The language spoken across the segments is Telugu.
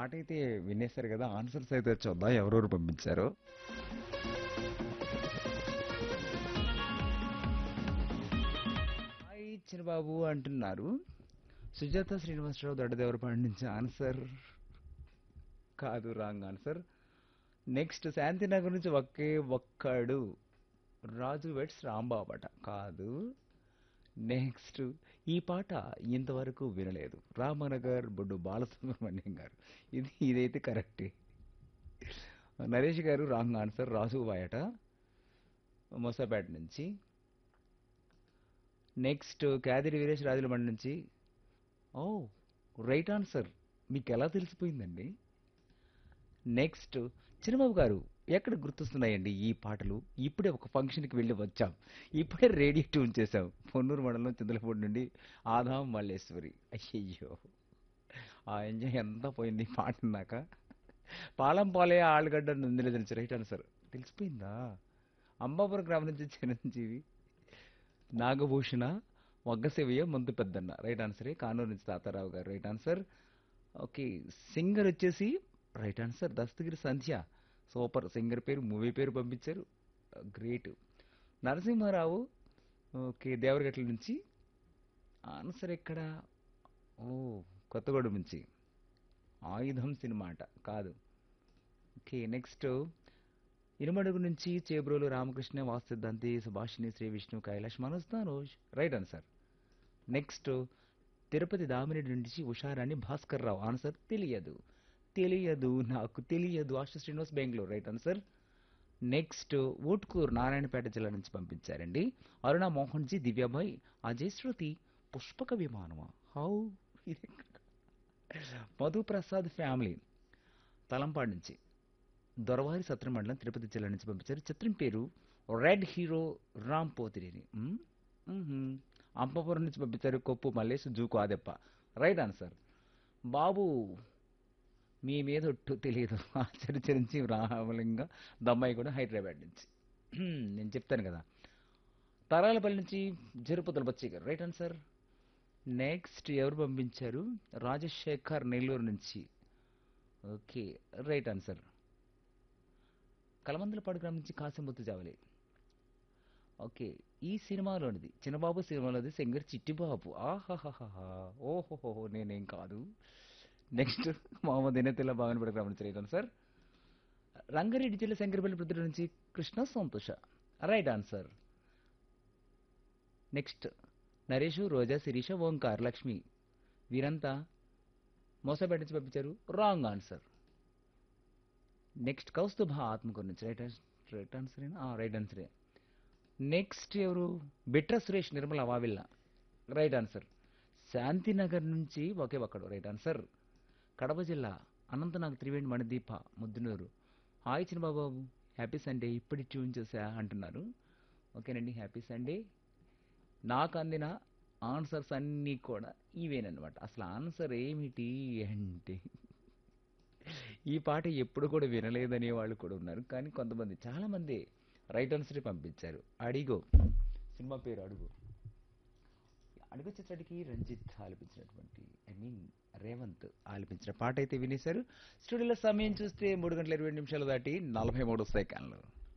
పాట అయితే వినేశారు కదా ఆన్సర్స్ అయితే చూద్దాం ఎవరెవరు పంపించారో హాయ్ చిన్నబాబు అంటున్నారు సుజాత శ్రీనివాసరావు దొడ్డదేవర పండించే ఆన్సర్ కాదు రాంగ్ ఆన్సర్ నెక్స్ట్ శాంతినగర్ నుంచి ఒకే ఒక్కడు రాజు వెట్స్ రాంబాబట కాదు నెక్స్ట్ ఈ పాట ఇంతవరకు వినలేదు రామనగర్ బొడ్డు బాలసుబ్రహ్మణ్యం గారు ఇది ఇదైతే కరెక్టే నరేష్ గారు రాంగ్ ఆన్సర్ రాజు వాయట మొసపేట నుంచి నెక్స్ట్ క్యాదిరి వీరేష్ రాజులమండి నుంచి ఓ రైట్ ఆన్సర్ మీకు ఎలా తెలిసిపోయిందండి నెక్స్ట్ చిన్నబాబు గారు ఎక్కడ గుర్తొస్తున్నాయండి ఈ పాటలు ఇప్పుడే ఒక ఫంక్షన్కి వెళ్ళి వచ్చాం ఇప్పుడే రేడియో ట్యూన్ చేశాం పొన్నూరు మండలం చింతలపూడి నుండి ఆదాం మల్లేశ్వరి అయ్యయ్యో ఆ ఎంజాయ్ ఎంత పోయింది ఈ పాట నాక పాలం పాలే ఆలుగడ్డ నుందిలే తెలుసు రైట్ ఆన్సర్ తెలిసిపోయిందా అంబాపురం గ్రామం నుంచి చిరంజీవి నాగభూషణ వగ్గశివయ్య ముందు పెద్దన్న రైట్ ఆన్సరే కానూరు నుంచి Tatarao garu right answer okay singer వచ్చేసి right answer Dastagiri Sandhya super singer పేరు మూవీ పేరు పంపించారు గ్రేట్ నరసింహారావు ఓకే దేవరగట్ల నుంచి ఆన్సర్ ఎక్కడ ఓ కొత్తగూడెం నుంచి ఆయుధం సినిమా అట కాదు ఓకే నెక్స్ట్ ఇనుమడుగు నుంచి చేబ్రోలు రామకృష్ణ వాస్తుద్దంతి Subhashini Sri Vishnu Kailash Manoj Tanoj right answer next Tirupati Damireddy నుంచి ఉషారాణి భాస్కర్ రావు ఆన్సర్ తెలియదు తెలియదు నాకు తెలియదు Asha Srinivas Bengaluru right answer next Utkur Narayanpet జిల్లా నుంచి పంపించారండి అరుణ మోహన్ జీ దివ్యాబాయ్ అజయ్ శృతి పుష్పక విమానమా హౌ మధు ప్రసాద్ ఫ్యామిలీ తలంపాడు నుంచి దొరవారి సత్రం మండలం తిరుపతి జిల్లా నుంచి పంపించారు చిత్రం పేరు రెడ్ హీరో రామ్ పోతిరేని మ్మ్? మ్మ్హ్మ్. అంపపురం నుంచి పంపించారు కొప్పు మల్లేష్ జూకు ఆదెప్ప రైట్ ఆన్సర్ బాబు మీ మీద ఒట్టు తెలియదు ఆచరించి రామలింగ దమ్మాయి కూడా హైదరాబాద్ నుంచి హ్మ్, నేను చెప్తాను కదా తరాలపల్లి నుంచి జరుపతుల బచ్చి గారు రైట్ ఆన్సర్ నెక్స్ట్ ఎవరు పంపించారు రాజశేఖర్ నెల్లూరు నుంచి ఓకే రైట్ ఆన్సర్ కలమందలపాడు గ్రామం నుంచి కాసిముత్తు జావలి ఓకే ఈ సినిమాలోనిది చిన్నబాబు సినిమాలోది సింగర్ చిట్టిబాబు ఆహాహాహా ఓహోహో నేనేం కాదు నెక్స్ట్ మొహమ్మద్ ఇనతిల్లా బాగనపడి గ్రామం నుంచి రైట్ ఆన్సర్ రంగారెడ్డి జిల్లా శంకరపల్లి ప్రతి నుంచి Krishna Santosha right answer next Naresh Roja Sirisha Omkar Lakshmi వీరంతా మోసపేట నుంచి పంపించారు wrong answer next Kaustubha Atmakur నుంచి రైట్ రైట్ ఆన్సర్ రైట్ ఆన్సరే నెక్స్ట్ ఎవరు బిట్ర సురేష్ నిర్మల వావిల్ల రైట్ ఆన్సర్ శాంతినగర్ నుంచి ఒకే ఒక్కడు రైట్ ఆన్సర్ కడప జిల్లా Anantnag Triveni Manideepa Muddanur hi Chinnababu happy Sunday ఇప్పుడు ట్యూన్ చేసా అంటున్నారు ఓకేనండి హ్యాపీ సండే నాకు అందిన ఆన్సర్స్ అన్నీ కూడా ఇవేనమాట అసలు ఆన్సర్ ఏమిటి అంటే ఈ పాట ఎప్పుడు కూడా వినలేదనే వాళ్ళు కూడా ఉన్నారు కానీ కొంతమంది చాలా మంది రైట్ ఆన్సర్ పంపించారు అడిగో సినిమా పేరు అడుగు అడుగు చిత్రానికి రంజిత్ ఆలపించినటువంటి ఐ మీన్ రేవంత్ ఆలపించిన పాట అయితే వినేశారు స్టూడియోలో సమయం చూస్తే మూడు గంటల ఇరవై నిమిషాలు దాటి నలభై మూడు సెకండ్లు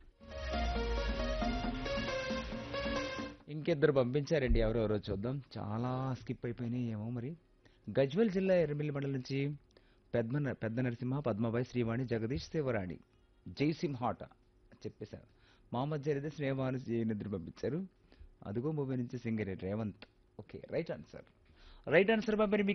ఇంకిద్దరు పంపించారండి ఎవరెవరో చూద్దాం చాలా స్కిప్ అయిపోయినాయి ఏమో మరి గజ్వెల్ జిల్లా ఎర్రమిల్లి మండలం నుంచి పెద్ద పెద్ద నరసింహ పద్మబాయి శ్రీవాణి జగదీష్ శివరాణి జైసింహాట చెప్పేశారు మహమ్మద్ జరిదే స్నేహమాను నిద్ర పంపించారు అదుగో మూవీ నుంచి singer Revanth okay right answer right answer పంపిణీ